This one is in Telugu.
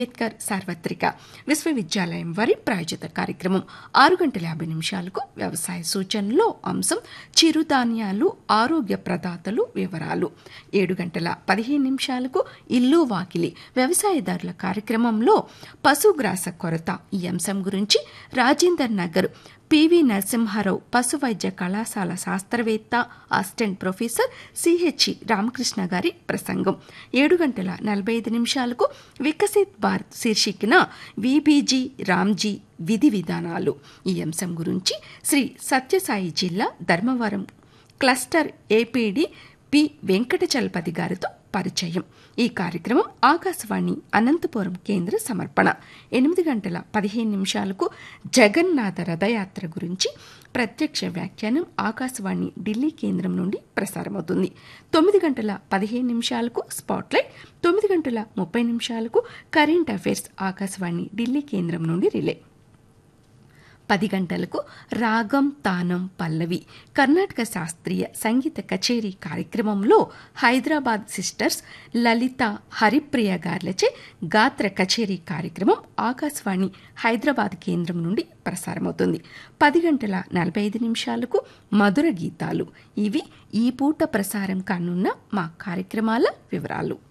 అంబేద్కర్ సార్వత్రిక విశ్వవిద్యాలయం వారి ప్రాయోజిత కార్యక్రమం ఆరు గంటల యాభై నిమిషాలకు వ్యవసాయ సూచనలో అంశం చిరుధాన్యాలు ఆరోగ్య ప్రదాతలు వివరాలు ఏడు గంటల పదిహేను నిమిషాలకు ఇల్లు వాకిలి వ్యవసాయదారుల కార్యక్రమంలో పశుగ్రాస కొరత ఈ అంశం గురించి రాజేందర్ నగర్ పివి నరసింహారావు పశు వైద్య కళాశాల శాస్త్రవేత్త అసిస్టెంట్ ప్రొఫెసర్ సిహెచ్ఈ రామకృష్ణ గారి ప్రసంగం ఏడు గంటల నలభై ఐదు నిమిషాలకు వికసిత్ భారత్ శీర్షికన విబీజీ రామ్జీ విధి విధానాలు ఈ అంశం గురించి శ్రీ సత్యసాయి జిల్లా Dharmavaram cluster APD P Venkatachalapathi గారితో పరిచయం ఈ కార్యక్రమం ఆకాశవాణి అనంతపురం కేంద్ర సమర్పణ ఎనిమిది గంటల పదిహేను నిమిషాలకు జగన్నాథ రథయాత్ర గురించి ప్రత్యక్ష వ్యాఖ్యానం ఆకాశవాణి ఢిల్లీ కేంద్రం నుండి ప్రసారమవుతుంది తొమ్మిది గంటల పదిహేను నిమిషాలకు స్పాట్లైట్ తొమ్మిది గంటల ముప్పై నిమిషాలకు కరెంట్ అఫైర్స్ ఆకాశవాణి ఢిల్లీ కేంద్రం నుండి రిలే పది గంటలకు రాగం తానం పల్లవి కర్ణాటక శాస్త్రీయ సంగీత కచేరీ కార్యక్రమంలో హైదరాబాద్ సిస్టర్స్ లలిత హరిప్రియ గార్లచే గాత్ర కచేరీ కార్యక్రమం ఆకాశవాణి హైదరాబాద్ కేంద్రం నుండి ప్రసారమవుతుంది పది గంటల నలభై ఐదు నిమిషాలకు మధుర గీతాలు ఇవి ఈ పూట ప్రసారం కానున్న మా కార్యక్రమాల వివరాలు